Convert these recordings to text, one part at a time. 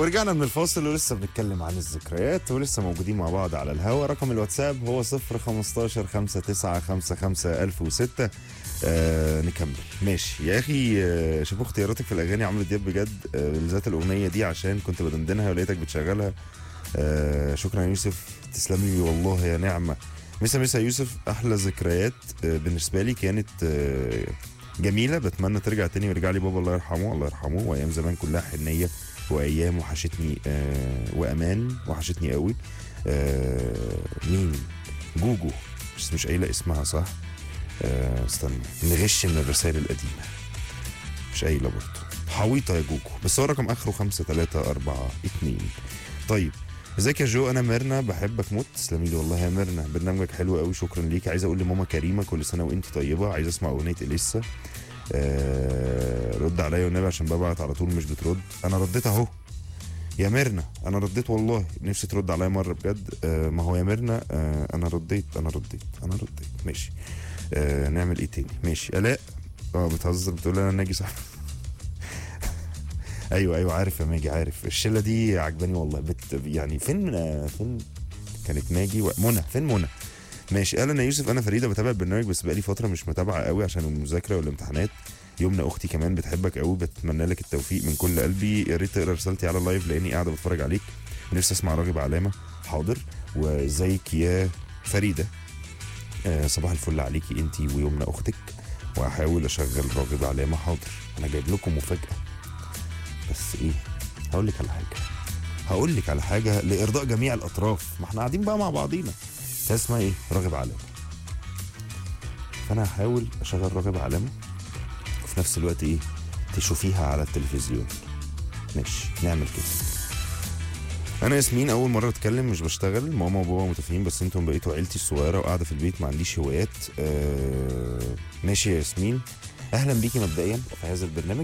ورجعنا من الفاصل ولسه بنتكلم عن الذكريات ولسه موجودين مع بعض على الهوا رقم الواتساب هو 0 15 59 55 1006 آه نكمل ماشي يا اخي آه شوف اختياراتك في الاغاني عمرو دياب بجد آه بالذات الاغنيه دي عشان كنت بدندنها ولقيتك بتشغلها آه شكرا يا يوسف تسلمي لي والله يا نعمه مسا مسا يوسف احلى ذكريات آه بالنسبه لي كانت آه جميله بتمنى ترجع تاني ويرجع لي بابا الله يرحمه الله يرحمه وايام زمان كلها حنيه وايام وحشتني آه وامان وحشتني قوي آه مين جوجو بس مش قايله اسمها صح آه استنى نغش من الرسائل القديمه مش قايله برضه حويطه يا جوجو بس هو رقم اخره 5 3 4 2 طيب ازيك يا جو انا ميرنا بحبك موت تسلمي لي والله يا ميرنا برنامجك حلو قوي شكرا ليك عايز اقول لماما كريمه كل سنه وانت طيبه عايز اسمع اغنيه اليسا آه رد عليا والنبي عشان ببعت على طول مش بترد انا رديت اهو يا ميرنا انا رديت والله نفسي ترد عليا مره بجد آه ما هو يا ميرنا آه انا رديت انا رديت انا رديت ماشي آه نعمل ايه تاني ماشي الاء اه بتهزر بتقول انا ناجي صح ايوه ايوه عارف يا ماجي عارف الشله دي عجباني والله بت يعني فين آه، فين كانت ماجي و- منى فين منى ماشي قال انا يوسف انا فريده بتابع البرنامج بس بقالي فتره مش متابعه قوي عشان المذاكره والامتحانات يومنا اختي كمان بتحبك قوي بتمنى لك التوفيق من كل قلبي يا ريت تقرا رسالتي على اللايف لاني قاعده بتفرج عليك نفسي اسمع راغب علامه حاضر وازيك يا فريده آه صباح الفل عليكي انت ويومنا اختك وهحاول اشغل راغب علامه حاضر انا جايب لكم مفاجاه بس ايه هقول لك على حاجه هقول لك على حاجه لارضاء جميع الاطراف ما احنا قاعدين بقى مع بعضينا ده اسمها ايه راغب علامه فانا هحاول اشغل راغب علامه وفي نفس الوقت ايه تشوفيها على التلفزيون ماشي نعمل كده انا ياسمين اول مره اتكلم مش بشتغل ماما وبابا متفقين بس انتم بقيتوا عيلتي الصغيره وقاعده في البيت ما عنديش هوايات آه ماشي يا ياسمين اهلا بيكي مبدئيا في هذا البرنامج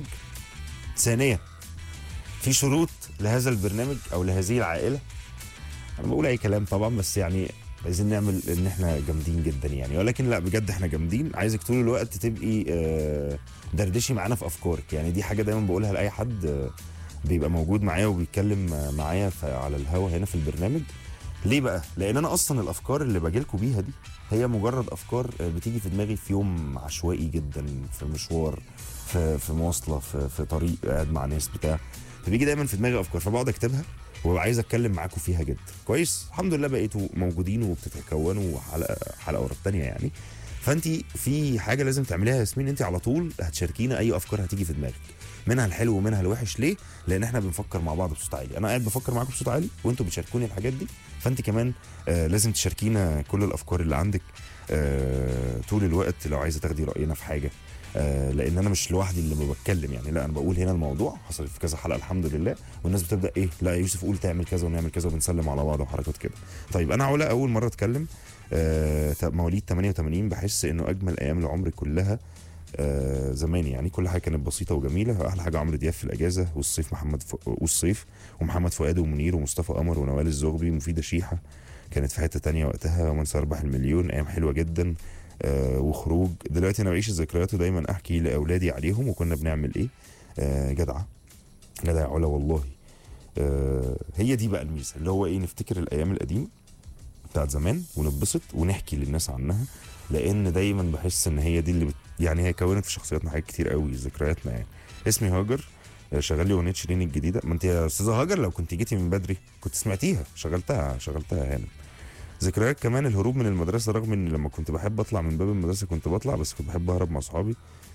ثانيا في شروط لهذا البرنامج او لهذه العائله انا بقول اي كلام طبعا بس يعني عايزين نعمل ان احنا جامدين جدا يعني ولكن لا بجد احنا جامدين عايزك طول الوقت تبقي آه، دردشي معانا في افكارك يعني دي حاجه دايما بقولها لاي حد آه، بيبقى موجود معايا وبيتكلم آه، معايا ف- على الهوا هنا في البرنامج ليه بقى لان انا اصلا الافكار اللي باجيلكوا بيها دي هي مجرد افكار آه، بتيجي في دماغي في يوم عشوائي جدا في مشوار في في مواصله في في طريق قاعد مع ناس بتاع فبيجي دايما في دماغي افكار فبقعد اكتبها وببقى عايز اتكلم معاكم فيها جدا كويس الحمد لله بقيتوا موجودين وبتتكونوا حلقه حلقه ورا الثانيه يعني فانت في حاجه لازم تعمليها يا ياسمين انت على طول هتشاركينا اي افكار هتيجي في دماغك منها الحلو ومنها الوحش ليه لان احنا بنفكر مع بعض بصوت عالي انا قاعد بفكر معاكم بصوت عالي وانتوا بتشاركوني الحاجات دي فانت كمان آه لازم تشاركينا كل الافكار اللي عندك آه طول الوقت لو عايزه تاخدي راينا في حاجه آه لان انا مش لوحدي اللي بتكلم يعني لا انا بقول هنا الموضوع حصل في كذا حلقه الحمد لله والناس بتبدا ايه لا يا يوسف قول تعمل كذا ونعمل كذا وبنسلم على بعض وحركات كده طيب انا علا اول مره اتكلم آه مواليد 88 بحس انه اجمل ايام العمر كلها آه زمان يعني كل حاجه كانت بسيطه وجميله احلى حاجه عمرو دياب في الاجازه والصيف محمد ف... والصيف ومحمد فؤاد ومنير ومصطفى قمر ونوال الزغبي ومفيده شيحه كانت في حته تانية وقتها ومن سيربح المليون ايام حلوه جدا آه وخروج دلوقتي انا بعيش الذكريات ودايما احكي لاولادي عليهم وكنا بنعمل ايه آه جدعه جدع يا علا والله آه هي دي بقى الميزه اللي هو ايه نفتكر الايام القديمه بتاعت زمان ونتبسط ونحكي للناس عنها لان دايما بحس ان هي دي اللي بت... يعني هي كونت في شخصياتنا حاجات كتير قوي ذكرياتنا يعني اسمي هاجر آه، شغال لي اغنيه شيرين الجديده ما انت يا استاذه هاجر لو كنت جيتي من بدري كنت سمعتيها شغلتها شغلتها هنا ذكريات كمان الهروب من المدرسه رغم ان لما كنت بحب اطلع من باب المدرسه كنت بطلع بس كنت بحب اهرب مع اصحابي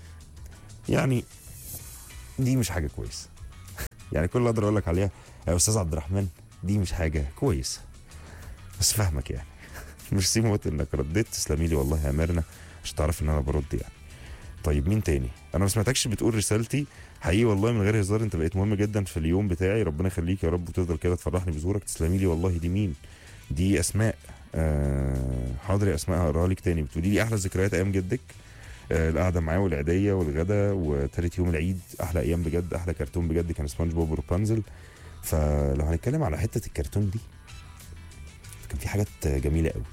يعني دي مش حاجه كويسه يعني كل اللي اقدر اقول لك عليها يا استاذ عبد الرحمن دي مش حاجه كويسه بس فاهمك يعني ميرسي موت انك رديت تسلمي لي والله يا ميرنا عشان تعرف ان انا برد يعني طيب مين تاني انا ما سمعتكش بتقول رسالتي حقيقي والله من غير هزار انت بقيت مهم جدا في اليوم بتاعي ربنا يخليك يا رب وتفضل كده تفرحني بزورك تسلمي لي والله دي مين دي اسماء آه حاضر يا اسماء هقراها لك تاني بتقولي لي احلى ذكريات ايام جدك آه القعده معاه والعيديه والغدا وتالت يوم العيد احلى ايام بجد احلى كرتون بجد كان سبونج بوب وروبانزل فلو هنتكلم على حته الكرتون دي كان في حاجات جميله قوي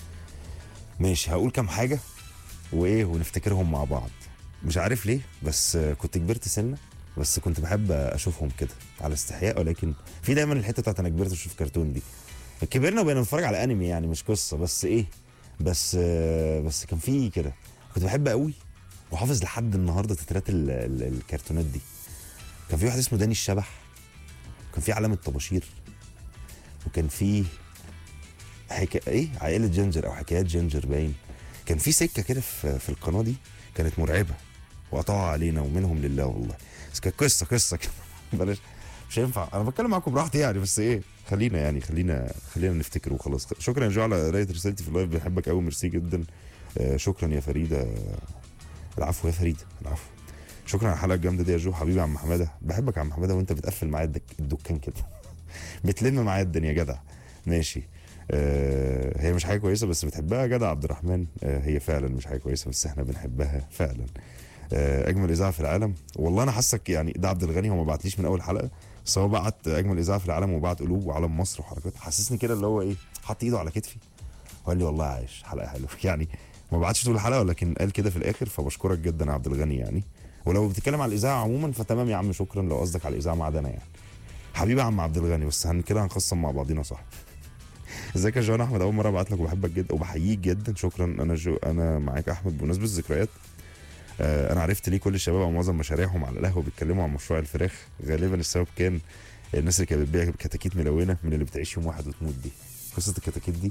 ماشي هقول كام حاجه وايه ونفتكرهم مع بعض مش عارف ليه بس كنت كبرت سنه بس كنت بحب اشوفهم كده على استحياء ولكن في دايما الحته بتاعت انا كبرت اشوف كرتون دي كبرنا وبقينا نتفرج على انمي يعني مش قصه بس ايه بس آه، بس كان في كده كنت بحب قوي وحافظ لحد النهارده تترات ال- ال- الكرتونات دي كان في واحد اسمه داني الشبح كان في علامه طباشير وكان في حكا... ايه عائله جينجر او حكايات جينجر باين كان في سكه كده في في القناه دي كانت مرعبه وقطعها علينا ومنهم لله والله بس كانت قصه قصه كده بلاش مش هينفع انا بتكلم معاكم براحتي يعني بس ايه خلينا يعني خلينا خلينا نفتكر وخلاص شكرا يا جو على قرايه رسالتي في اللايف بحبك قوي ميرسي جدا آه شكرا يا فريده العفو يا فريده العفو شكرا على الحلقه الجامده دي يا جو حبيبي يا عم حماده بحبك يا عم حماده وانت بتقفل معايا الدك- الدكان كده بتلم معايا الدنيا جدع ماشي آه هي مش حاجه كويسه بس بتحبها يا جدع عبد الرحمن آه هي فعلا مش حاجه كويسه بس احنا بنحبها فعلا آه اجمل اذاعه في العالم والله انا حاسك يعني ده عبد الغني هو ما بعتليش من اول حلقه بس هو بعت اجمل اذاعه في العالم وبعت قلوب وعلم مصر وحركات حسسني كده اللي هو ايه حط ايده على كتفي وقال لي والله عايش حلقه حلوه يعني ما بعتش طول الحلقه ولكن قال كده في الاخر فبشكرك جدا يا عبد الغني يعني ولو بتتكلم على الاذاعه عموما فتمام يا عم شكرا لو قصدك على الاذاعه معدنه يعني حبيبي يا عم عبد الغني بس هن كده هنخصم مع بعضينا صح ازيك يا جوان احمد اول مره ابعت لك وبحبك جدا وبحييك جدا شكرا انا جو انا معاك احمد بمناسبه الذكريات آه انا عرفت ليه كل الشباب او معظم مشاريعهم على القهوه بيتكلموا عن مشروع الفراخ غالبا السبب كان الناس اللي كانت بتبيع كتاكيت ملونه من اللي بتعيش يوم واحد وتموت دي قصه الكتاكيت دي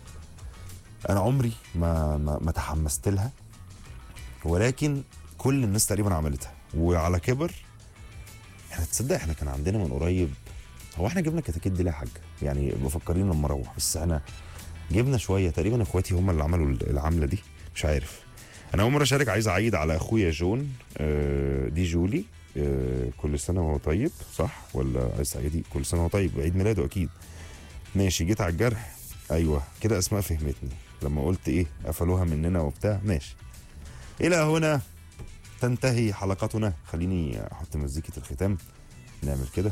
انا عمري ما ما, ما تحمست لها ولكن كل الناس تقريبا عملتها وعلى كبر احنا تصدق احنا كان عندنا من قريب هو احنا جبنا كتاكيت دي ليه يا حاج يعني بفكرين لما اروح بس احنا جبنا شويه تقريبا اخواتي هم اللي عملوا العمله دي مش عارف انا اول مره اشارك عايز اعيد على اخويا جون آه، دي جولي آه، كل سنه وهو طيب صح ولا عايز تعيدي كل سنه وهو طيب عيد ميلاده اكيد ماشي جيت على الجرح ايوه كده اسماء فهمتني لما قلت ايه قفلوها مننا وبتاع ماشي الى هنا تنتهي حلقتنا خليني احط مزيكه الختام نعمل كده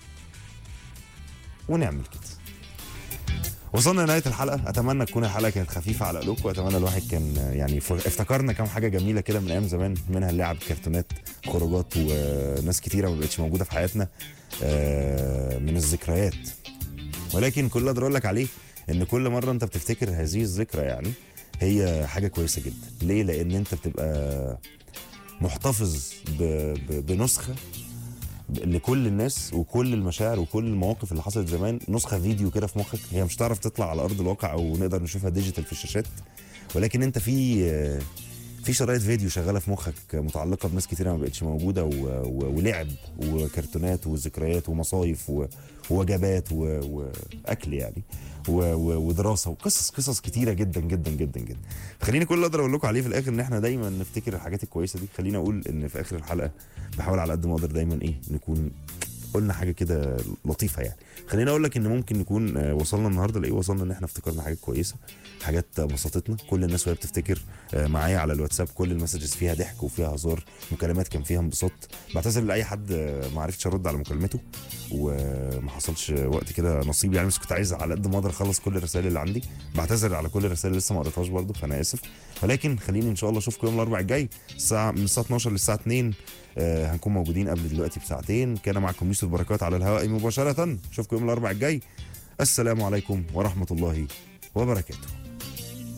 ونعمل كده وصلنا لنهايه الحلقه اتمنى تكون الحلقه كانت خفيفه على قلوبكم واتمنى الواحد كان يعني ف- افتكرنا كام حاجه جميله كده من ايام زمان منها اللعب كرتونات خروجات وناس كتيره ما بقتش موجوده في حياتنا آه، من الذكريات ولكن كل اللي اقدر اقول لك عليه ان كل مره انت بتفتكر هذه الذكرى يعني هي حاجه كويسه جدا ليه لان انت بتبقى محتفظ ب... ب... بنسخه لكل الناس وكل المشاعر وكل المواقف اللي حصلت زمان نسخه فيديو كده في مخك هي مش هتعرف تطلع على ارض الواقع او نقدر نشوفها ديجيتال في الشاشات ولكن انت في في شرايط فيديو شغاله في مخك متعلقه بناس كتيره ما بقتش موجوده و... و... ولعب وكرتونات وذكريات ومصايف و... ووجبات و... واكل يعني و... و... ودراسه وقصص قصص كتيره جدا جدا جدا جدا خليني كل اللي اقدر اقول لكم عليه في الاخر ان احنا دايما نفتكر الحاجات الكويسه دي خليني اقول ان في اخر الحلقه بحاول على قد ما اقدر دايما ايه نكون قلنا حاجه كده لطيفه يعني خليني اقول لك ان ممكن نكون آه، وصلنا النهارده لايه وصلنا ان احنا افتكرنا حاجات كويسه حاجات بسطتنا كل الناس وهي بتفتكر آه، معايا على الواتساب كل المسجز فيها ضحك وفيها هزار مكالمات كان فيها انبساط بعتذر لاي حد آه، ما عرفتش ارد على مكالمته وما حصلش وقت كده نصيب يعني بس كنت عايز على قد ما اقدر اخلص كل الرسائل اللي عندي بعتذر على كل الرسائل اللي لسه ما قريتهاش برضه فانا اسف ولكن خليني ان شاء الله اشوفكم يوم الاربعاء الجاي الساعه من الساعه 12 للساعه 2 آه هنكون موجودين قبل دلوقتي بساعتين كان معكم يوسف بركات على الهواء مباشره اشوفكم يوم الاربعاء الجاي السلام عليكم ورحمه الله وبركاته